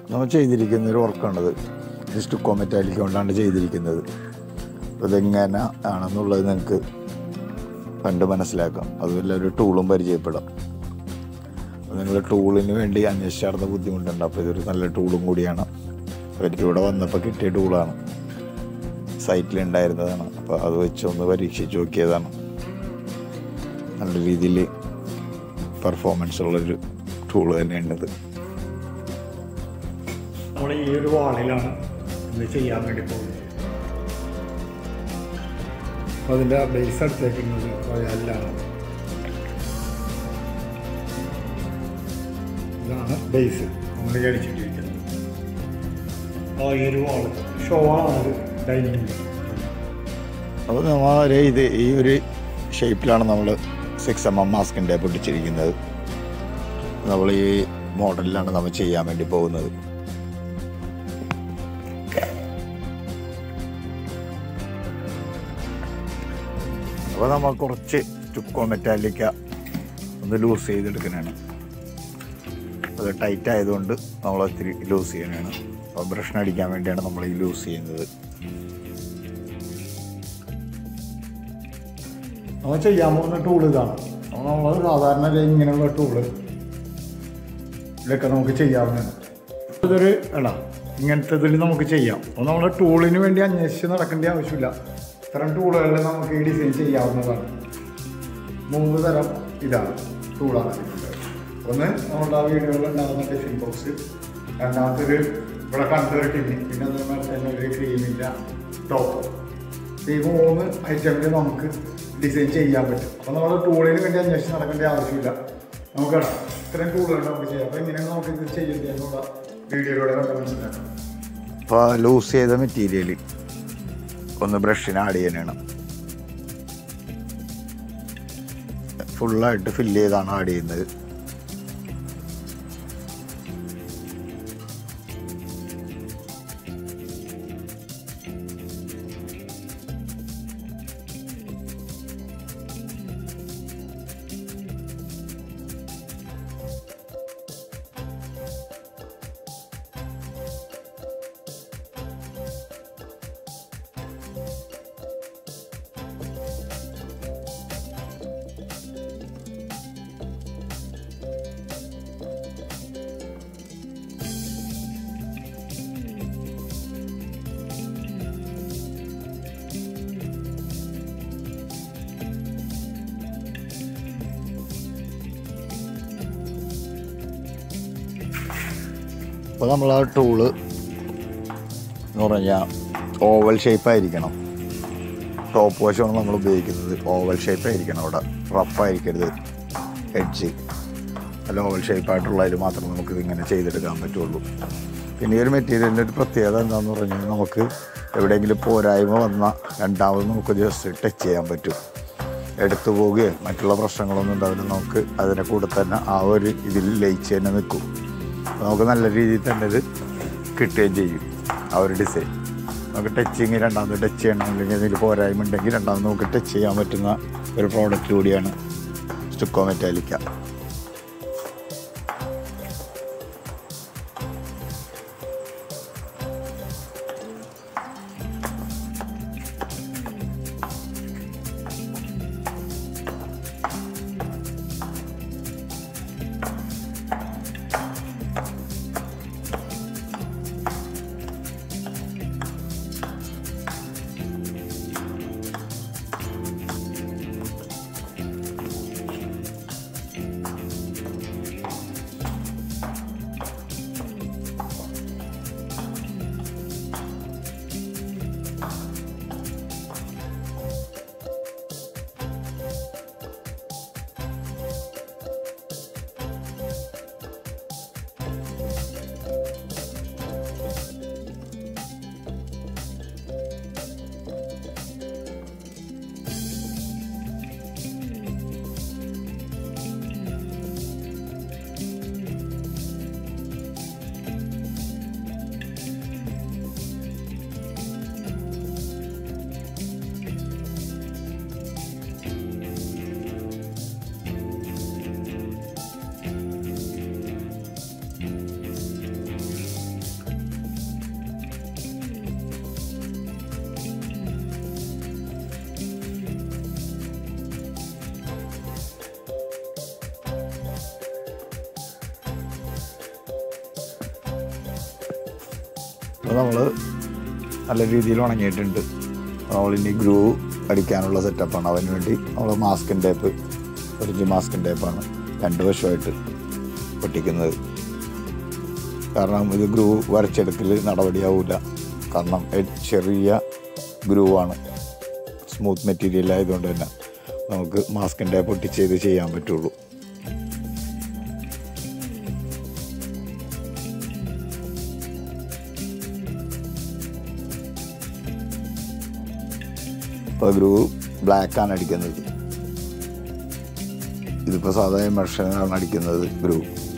നമ്മൾ ചെയ്തിരിക്കുന്ന ഒരു വർക്കാണത് സ്റ്റുക്കോ മെറ്റാലിക് കൊണ്ടാണ് ചെയ്തിരിക്കുന്നത് അപ്പോൾ ഇതെങ്ങനെ ആണെന്നുള്ളത് നിങ്ങൾക്ക് കണ്ട് മനസ്സിലാക്കാം അതുപോലെ ഒരു ടൂളും പരിചയപ്പെടാം അപ്പോൾ നിങ്ങൾ ടൂളിന് വേണ്ടി അന്വേഷിച്ചാർന്ന ബുദ്ധിമുട്ടുണ്ട് അപ്പോൾ ഇതൊരു നല്ല ടൂളും കൂടിയാണ് എനിക്ക് ഇവിടെ വന്നപ്പോൾ കിട്ടിയ ടൂളാണ് സൈറ്റിൽ ഉണ്ടായിരുന്നതാണ് അപ്പോൾ അത് വെച്ച് ഒന്ന് പരീക്ഷിച്ച് നോക്കിയതാണ് നല്ല രീതിയിൽ പെർഫോമൻസ് ഉള്ളൊരു ടൂള് തന്നെയാണിത് നമ്മൾ ഈ ഒരു വാളിലാണ് ഇത് ചെയ്യാൻ വേണ്ടി പോകുന്നത് അപ്പോൾ അതിൻ്റെ ബേസ് എടുത്തേക്കുന്നത് റോയലിലാണ് ഇതാണ് ബേസ് നമ്മൾ അടിച്ചിട്ടിരിക്കുന്നത് ആ ഈ ഒരു വാള് ഷോ ആണ് ഡൈനിങ് അപ്പോൾ നമ്മൾ ഇത് ഈ ഒരു ഷേപ്പിലാണ് നമ്മൾ സിക്സ് എം എം മാസ്കിൻ്റെ പൊട്ടിച്ചിരിക്കുന്നത് നമ്മൾ ഈ മോഡലിലാണ് നമ്മൾ ചെയ്യാൻ വേണ്ടി പോകുന്നത് അപ്പോൾ നമ്മൾ കുറച്ച് ചുക്കോ മെറ്റാലിക്ക ഒന്ന് ലൂസ് ചെയ്തെടുക്കാനാണ് അത് ടൈറ്റ് ആയതുകൊണ്ട് നമ്മൾ ഒത്തിരി ലൂസ് ചെയ്യാനാണ് അപ്പോൾ ബ്രഷിന് അടിക്കാൻ വേണ്ടിയാണ് നമ്മൾ ഈ ലൂസ് ചെയ്യുന്നത് നമ്മൾ ചെയ്യാൻ പോകുന്ന ടൂൾ ഇതാണ് അപ്പോൾ നമ്മൾ സാധാരണ ഒരു ഇങ്ങനെയുള്ള ടൂള് ഇതൊക്കെ നമുക്ക് ചെയ്യാവുന്നതാണ് ഇതൊരു എടാ ഇങ്ങനത്തെ ഇതിൽ നമുക്ക് ചെയ്യാം അപ്പോൾ നമ്മൾ ടൂളിന് വേണ്ടി അന്വേഷിച്ച് നടക്കേണ്ട ആവശ്യമില്ല ഇത്തരം ടൂളുകൾ നമുക്ക് ഈ ഡിസൈൻ ചെയ്യാവുന്നതാണ് മൂന്ന് തരം ഇതാണ് ടൂളാണ് ഇതിലുള്ളത്. ഒന്ന് നമ്മുടെ ആ വീടുകളിൽ ഉണ്ടാകുന്ന ടിഫിൻ ബോക്സ് രണ്ടാമത്തൊരു ഇവിടെ കണ്ടൊരു ടിന്നി പിന്നെ അതുപോലെ തന്നെ ഒരു ക്രീമിൻ്റെ ടോപ്പ് ഈ മൂന്ന് ഐറ്റമിൽ നമുക്ക് ഡിസൈൻ ചെയ്യാൻ പറ്റും അപ്പോൾ നമ്മൾ ടൂളിന് വേണ്ടി അന്വേഷിച്ച് നടക്കേണ്ട ആവശ്യമില്ല നമുക്ക് ഇത്രയും ടൂളുകൾ നമുക്ക് ചെയ്യാം അപ്പോൾ എങ്ങനെയാണ് നമുക്ക് ഇത് ചെയ്യേണ്ടത് എന്നുള്ള വീഡിയോയിലൂടെ കണ്ട് മനസ്സിലാക്കാം അപ്പോൾ ലൂസ് ചെയ്ത മെറ്റീരിയൽ ഒന്ന് ബ്രഷിന് ആഡ് ചെയ്യാനാണ് ഫുള്ളായിട്ട് ഫില്ല് ചെയ്താണ് ആഡ് ചെയ്യുന്നത് അപ്പോൾ നമ്മൾ ആ ടൂള് എന്ന് പറഞ്ഞാൽ ഓവൽ ഷേപ്പായിരിക്കണം ടോപ്പ് വശമാണ് നമ്മൾ ഉപയോഗിക്കുന്നത് ഓവൽ ഷേപ്പായിരിക്കണം അവിടെ റഫായിരിക്കരുത് എഡ്ജ് അല്ല ഓവൽ ഷേപ്പായിട്ടുള്ളതിൽ മാത്രമേ നമുക്ക് ഇതിങ്ങനെ ചെയ്തെടുക്കാൻ പറ്റുള്ളൂ പിന്നെ ഈ ഒരു മെറ്റീരിയലിൻ്റെ ഒരു പ്രത്യേകത എന്താണെന്ന് പറഞ്ഞാൽ നമുക്ക് എവിടെയെങ്കിലും പോരായ്മ വന്നാൽ രണ്ടാമത് നമുക്ക് ജസ്റ്റ് ടച്ച് ചെയ്യാൻ പറ്റും എടുത്തു പോവുകയോ മറ്റുള്ള പ്രശ്നങ്ങളൊന്നും ഉണ്ടാവില്ല നമുക്ക് അതിനെ കൂടെ തന്നെ ആ ഒരു ഇതിൽ ലയിച്ച് തന്നെ നിൽക്കും അപ്പോൾ നമുക്ക് നല്ല രീതിയിൽ തന്നെ ഇത് കിട്ടുകയും ചെയ്യും ആ ഒരു ഡിസൈൻ നമുക്ക് ടച്ചിങ് രണ്ടാമത് ടച്ച് ചെയ്യണം അല്ലെങ്കിൽ ഇതിൽ പോരായ്മ ഉണ്ടെങ്കിൽ രണ്ടാമത് നമുക്ക് ടച്ച് ചെയ്യാൻ പറ്റുന്ന ഒരു പ്രോഡക്റ്റ് കൂടിയാണ് സ്റ്റുക്കോ മെറ്റാലിക്ക അപ്പോൾ നമ്മൾ നല്ല രീതിയിൽ ഉണങ്ങിയിട്ടുണ്ട് നമ്മളിനി ഗ്രൂ അടിക്കാനുള്ള സെറ്റപ്പാണ് അതിന് വേണ്ടി നമ്മൾ മാസ്കിൻ ടേപ്പ് ഒരിഞ്ച് മാസ്കിൻ ടേപ്പാണ് രണ്ട് വശമായിട്ട് പൊട്ടിക്കുന്നത് കാരണം ഇത് ഗ്രൂ വരച്ചെടുക്കൽ നടപടിയാവില്ല കാരണം ഇത് ചെറിയ ഗ്രൂ ആണ് സ്മൂത്ത് മെറ്റീരിയൽ ആയതുകൊണ്ട് തന്നെ നമുക്ക് മാസ്കിൻ ടേപ്പ് ഒട്ടിച്ച് ഇത് ചെയ്യാൻ പറ്റുള്ളൂ ഇപ്പോൾ ഗ്രൂ ബ്ലാക്കാണ് അടിക്കുന്നത് ഇതിപ്പോൾ സാധാരണ മെഷീനാണ് അടിക്കുന്നത് ഗ്രൂ